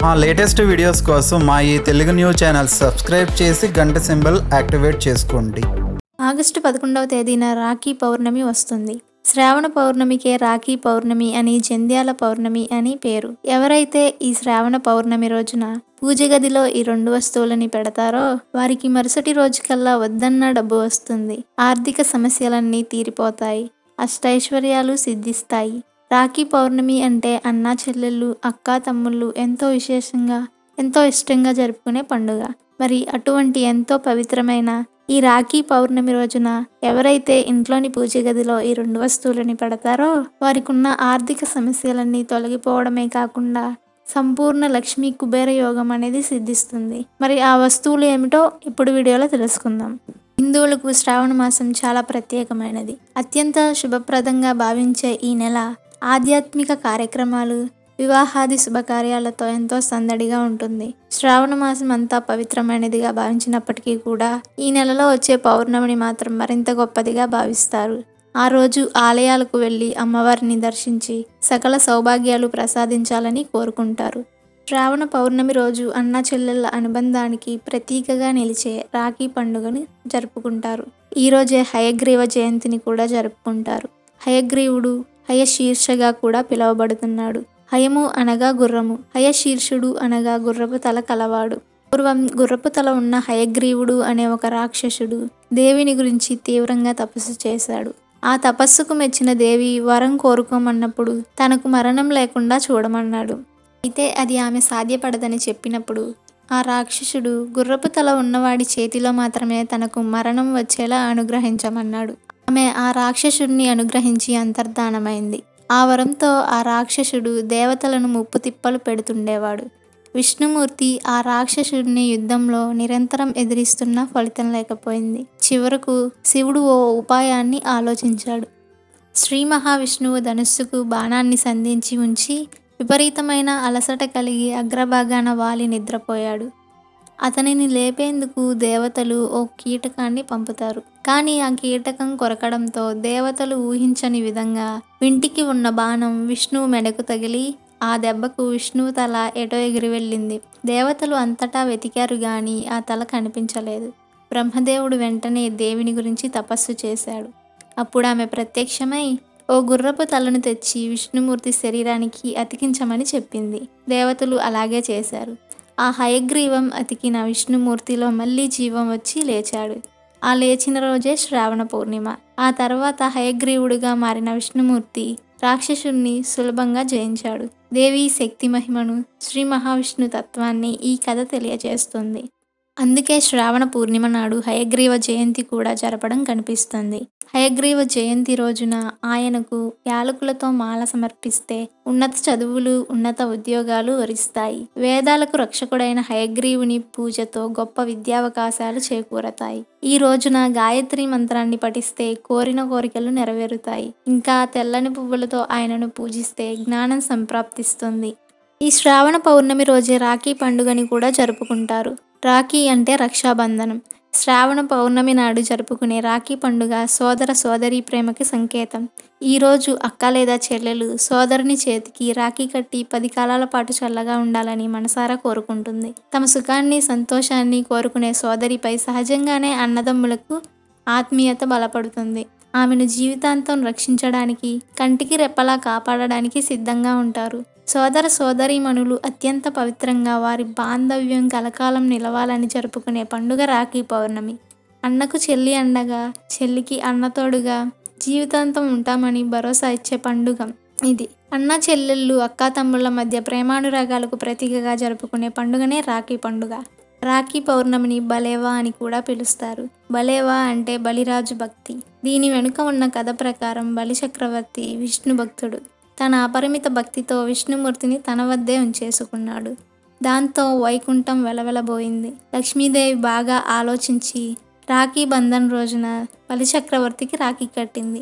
మా latest videos కోసం మా ఈ తెలుగు న్యూస్ ఛానల్ సబ్స్క్రైబ్ చేసి గంట సింబల్ యాక్టివేట్ చేసుకోండి ఆగస్టు పదకొండవ తేదీన రాఖీ పౌర్ణమి వస్తుంది శ్రావణ పౌర్ణమికే రాఖీ పౌర్ణమి అని జంధ్యాల పౌర్ణమి అని పేరు ఎవరైతే ఈ శ్రావణ పౌర్ణమి రోజున పూజ గదిలో ఈ రెండు వస్తువులని పెడతారో వారికి మరుసటి రోజుకల్లా వద్దన్న డబ్బు వస్తుంది ఆర్థిక సమస్యలన్నీ తీరిపోతాయి అష్టైశ్వర్యాలు సిద్ధిస్తాయి రాఖీ పౌర్ణమి అంటే అన్నా చెల్లెళ్ళు అక్కా తమ్ముళ్ళు ఎంతో విశేషంగా ఎంతో ఇష్టంగా జరుపుకునే పండుగ మరి అటువంటి ఎంతో పవిత్రమైన ఈ రాఖీ పౌర్ణమి రోజున ఎవరైతే ఇంట్లోని పూజ గదిలో ఈ రెండు వస్తువులని పెడతారో వారికి ఉన్న ఆర్థిక సమస్యలన్నీ తొలగిపోవడమే కాకుండా సంపూర్ణ లక్ష్మీ కుబేర యోగం అనేది సిద్ధిస్తుంది మరి ఆ వస్తువులు ఏమిటో ఇప్పుడు వీడియోలో తెలుసుకుందాం హిందువులకు శ్రావణ మాసం చాలా ప్రత్యేకమైనది అత్యంత శుభప్రదంగా భావించే ఈ నెల ఆధ్యాత్మిక కార్యక్రమాలు వివాహాది శుభకార్యాలతో ఎంతో సందడిగా ఉంటుంది శ్రావణ మాసం అంతా పవిత్రమైనదిగా భావించినప్పటికీ కూడా ఈ నెలలో వచ్చే పౌర్ణమిని మాత్రం మరింత గొప్పదిగా భావిస్తారు ఆ రోజు ఆలయాలకు వెళ్ళి అమ్మవారిని దర్శించి సకల సౌభాగ్యాలు ప్రసాదించాలని కోరుకుంటారు శ్రావణ పౌర్ణమి రోజు అన్న చెల్లెళ్ళ అనుబంధానికి ప్రతీకగా నిలిచే రాఖీ పండుగను జరుపుకుంటారు ఈ రోజే హయగ్రీవ జయంతిని కూడా జరుపుకుంటారు హయగ్రీవుడు హయశీర్షగా కూడా పిలువబడుతున్నాడు హయము అనగా గుర్రము హయశీర్షుడు అనగా గుర్రపు తల కలవాడు పూర్వం గుర్రపు తల ఉన్న హయగ్రీవుడు అనే ఒక రాక్షసుడు దేవిని గురించి తీవ్రంగా తపస్సు చేశాడు ఆ తపస్సుకు మెచ్చిన దేవి వరం కోరుకోమన్నప్పుడు తనకు మరణం లేకుండా చూడమన్నాడు అయితే అది ఆమె సాధ్యపడదని చెప్పినప్పుడు ఆ రాక్షసుడు గుర్రపు తల ఉన్నవాడి చేతిలో మాత్రమే తనకు మరణం వచ్చేలా అనుగ్రహించమన్నాడు ఆమె ఆ రాక్షసుడిని అనుగ్రహించి అంతర్ధానమైంది ఆ వరంతో ఆ రాక్షసుడు దేవతలను ముప్పు తిప్పలు పెడుతుండేవాడు విష్ణుమూర్తి ఆ రాక్షసుడిని యుద్ధంలో నిరంతరం ఎదిరిస్తున్నా ఫలితం లేకపోయింది చివరకు శివుడు ఓ ఉపాయాన్ని ఆలోచించాడు శ్రీ మహావిష్ణువు ధనుస్సుకు బాణాన్ని సంధించి ఉంచి విపరీతమైన అలసట కలిగి అగ్రభాగాన వాలి నిద్రపోయాడు అతనిని లేపేందుకు దేవతలు ఓ కీటకాన్ని పంపుతారు కానీ ఆ కీటకం కొరకడంతో దేవతలు ఊహించని విధంగా వింటికి ఉన్న బాణం విష్ణువు మెడకు తగిలి ఆ దెబ్బకు విష్ణువు తల ఎటో ఎగిరి వెళ్ళింది దేవతలు అంతటా వెతికారు గాని ఆ తల కనిపించలేదు బ్రహ్మదేవుడు వెంటనే దేవిని గురించి తపస్సు చేశాడు అప్పుడు ఆమె ప్రత్యక్షమై ఓ గుర్రపు తలను తెచ్చి విష్ణుమూర్తి శరీరానికి అతికించమని చెప్పింది దేవతలు అలాగే చేశారు ఆ హయగ్రీవం అతికిన విష్ణుమూర్తిలో మళ్ళీ జీవం వచ్చి లేచాడు ఆ లేచిన రోజే శ్రావణ పూర్ణిమ ఆ తర్వాత హయగ్రీవుడిగా మారిన విష్ణుమూర్తి రాక్షసుణ్ణి సులభంగా జయించాడు దేవి శక్తి మహిమను శ్రీ మహావిష్ణు తత్వాన్ని ఈ కథ తెలియజేస్తుంది అందుకే శ్రావణ పూర్ణిమ నాడు హయగ్రీవ జయంతి కూడా జరపడం కనిపిస్తుంది హయగ్రీవ జయంతి రోజున ఆయనకు యాలకులతో మాల సమర్పిస్తే ఉన్నత చదువులు ఉన్నత ఉద్యోగాలు వరిస్తాయి వేదాలకు రక్షకుడైన హయగ్రీవుని పూజతో గొప్ప విద్యావకాశాలు చేకూరతాయి ఈ రోజున గాయత్రి మంత్రాన్ని పఠిస్తే కోరిన కోరికలు నెరవేరుతాయి ఇంకా తెల్లని పువ్వులతో ఆయనను పూజిస్తే జ్ఞానం సంప్రాప్తిస్తుంది ఈ శ్రావణ పౌర్ణమి రోజే రాఖీ పండుగని కూడా జరుపుకుంటారు రాఖీ అంటే రక్షాబంధనం శ్రావణ పౌర్ణమి నాడు జరుపుకునే రాఖీ పండుగ సోదర సోదరి ప్రేమకి సంకేతం ఈరోజు అక్క లేదా చెల్లెలు సోదరుని చేతికి రాఖీ కట్టి పది కాలాల పాటు చల్లగా ఉండాలని మనసారా కోరుకుంటుంది తమ సుఖాన్ని సంతోషాన్ని కోరుకునే సోదరిపై సహజంగానే అన్నదమ్ములకు ఆత్మీయత బలపడుతుంది ఆమెను జీవితాంతం రక్షించడానికి కంటికి రెప్పలా కాపాడడానికి సిద్ధంగా ఉంటారు సోదర సోదరీమణులు అత్యంత పవిత్రంగా వారి బాంధవ్యం కలకాలం నిలవాలని జరుపుకునే పండుగ రాఖీ పౌర్ణమి అన్నకు చెల్లి అండగా చెల్లికి అన్నతోడుగా జీవితాంతం ఉంటామని భరోసా ఇచ్చే పండుగ ఇది అన్న చెల్లెళ్ళు అక్కా తమ్ముళ్ళ మధ్య ప్రేమానురాగాలకు ప్రతీకగా జరుపుకునే పండుగనే రాఖీ పండుగ రాఖీ పౌర్ణమిని బలేవా అని కూడా పిలుస్తారు బలేవా అంటే బలిరాజు భక్తి దీని వెనుక ఉన్న కథ ప్రకారం బలి చక్రవర్తి విష్ణు భక్తుడు తన అపరిమిత భక్తితో విష్ణుమూర్తిని తన వద్దే ఉంచేసుకున్నాడు దాంతో వైకుంఠం వెలవెలబోయింది లక్ష్మీదేవి బాగా ఆలోచించి రాఖీ బంధన్ రోజున బలి చక్రవర్తికి రాఖీ కట్టింది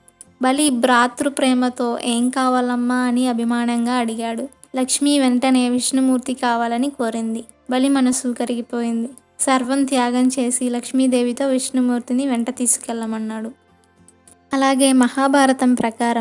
బలి భ్రాతృ ప్రేమతో ఏం కావాలమ్మా అని అభిమానంగా అడిగాడు లక్ష్మి వెంటనే విష్ణుమూర్తి కావాలని కోరింది బలి మనసు కరిగిపోయింది సర్వం త్యాగం చేసి లక్ష్మీదేవితో విష్ణుమూర్తిని వెంట తీసుకెళ్ళమన్నాడు అలాగే మహాభారతం ప్రకారం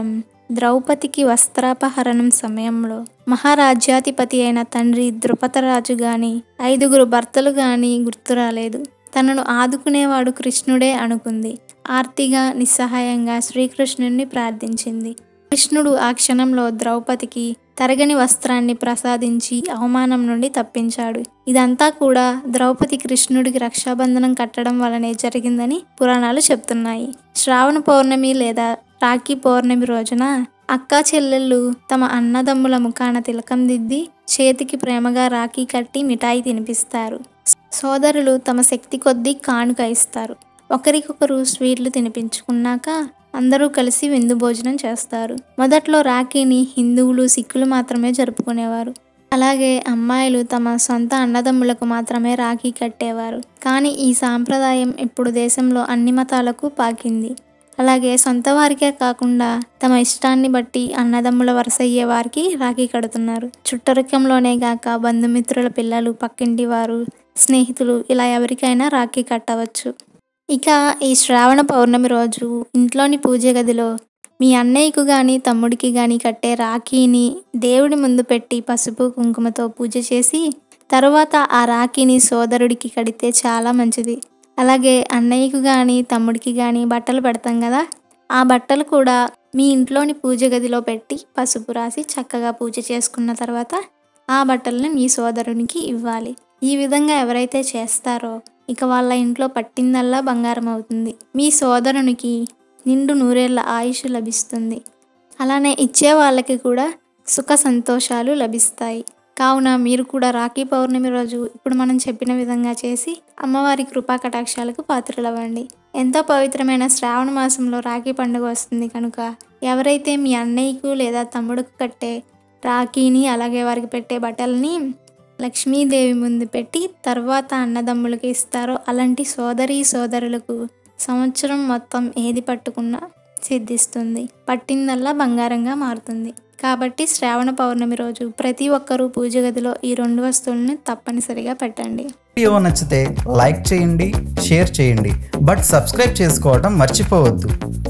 ద్రౌపదికి వస్త్రాపహరణం సమయంలో మహారాజ్యాధిపతి అయిన తండ్రి ద్రుపదరాజు గాని ఐదుగురు భర్తలు గాని గుర్తు రాలేదు తనను ఆదుకునేవాడు కృష్ణుడే అనుకుంది ఆర్తిగా నిస్సహాయంగా శ్రీకృష్ణుణ్ణి ప్రార్థించింది కృష్ణుడు ఆ క్షణంలో ద్రౌపదికి తరగని వస్త్రాన్ని ప్రసాదించి అవమానం నుండి తప్పించాడు ఇదంతా కూడా ద్రౌపది కృష్ణుడికి రక్షాబంధనం కట్టడం వలనే జరిగిందని పురాణాలు చెప్తున్నాయి శ్రావణ పౌర్ణమి లేదా రాఖీ పౌర్ణమి రోజున అక్కా చెల్లెళ్ళు తమ అన్నదమ్ముల ముఖాన తిలకం దిద్ది చేతికి ప్రేమగా రాఖీ కట్టి మిఠాయి తినిపిస్తారు సోదరులు తమ శక్తి కొద్దీ కానుక ఇస్తారు ఒకరికొకరు స్వీట్లు తినిపించుకున్నాక అందరూ కలిసి విందు భోజనం చేస్తారు మొదట్లో రాఖీని హిందువులు సిక్కులు మాత్రమే జరుపుకునేవారు అలాగే అమ్మాయిలు తమ సొంత అన్నదమ్ములకు మాత్రమే రాఖీ కట్టేవారు కానీ ఈ సాంప్రదాయం ఇప్పుడు దేశంలో అన్ని మతాలకు పాకింది అలాగే సొంత వారికే కాకుండా తమ ఇష్టాన్ని బట్టి అన్నదమ్ముల వరుస అయ్యే వారికి రాఖీ కడుతున్నారు చుట్టరికంలోనే గాక బంధుమిత్రుల పిల్లలు పక్కింటి వారు స్నేహితులు ఇలా ఎవరికైనా రాఖీ కట్టవచ్చు ఇక ఈ శ్రావణ పౌర్ణమి రోజు ఇంట్లోని పూజ గదిలో మీ అన్నయ్యకు కానీ తమ్ముడికి కానీ కట్టే రాఖీని దేవుడి ముందు పెట్టి పసుపు కుంకుమతో పూజ చేసి తరువాత ఆ రాఖీని సోదరుడికి కడితే చాలా మంచిది అలాగే అన్నయ్యకు కానీ తమ్ముడికి కానీ బట్టలు పెడతాం కదా ఆ బట్టలు కూడా మీ ఇంట్లోని పూజ గదిలో పెట్టి పసుపు రాసి చక్కగా పూజ చేసుకున్న తర్వాత ఆ బట్టలను మీ సోదరునికి ఇవ్వాలి ఈ విధంగా ఎవరైతే చేస్తారో ఇక వాళ్ళ ఇంట్లో పట్టిందల్లా బంగారం అవుతుంది మీ సోదరునికి నిండు నూరేళ్ల ఆయుష్ లభిస్తుంది అలానే ఇచ్చే వాళ్ళకి కూడా సుఖ సంతోషాలు లభిస్తాయి కావున మీరు కూడా రాఖీ పౌర్ణమి రోజు ఇప్పుడు మనం చెప్పిన విధంగా చేసి అమ్మవారి కృపా కటాక్షాలకు పాత్రలవ్వండి ఎంతో పవిత్రమైన శ్రావణ మాసంలో రాఖీ పండుగ వస్తుంది కనుక ఎవరైతే మీ అన్నయ్యకు లేదా తమ్ముడుకు కట్టే రాఖీని అలాగే వారికి పెట్టే బట్టలని లక్ష్మీదేవి ముందు పెట్టి తర్వాత అన్నదమ్ములకి ఇస్తారో అలాంటి సోదరి సోదరులకు సంవత్సరం మొత్తం ఏది పట్టుకున్నా సిద్ధిస్తుంది పట్టిందల్లా బంగారంగా మారుతుంది కాబట్టి శ్రావణ పౌర్ణమి రోజు ప్రతి ఒక్కరూ పూజ గదిలో ఈ రెండు వస్తువులను తప్పనిసరిగా పెట్టండి వీడియో నచ్చితే లైక్ చేయండి షేర్ చేయండి బట్ సబ్స్క్రైబ్ చేసుకోవడం మర్చిపోవద్దు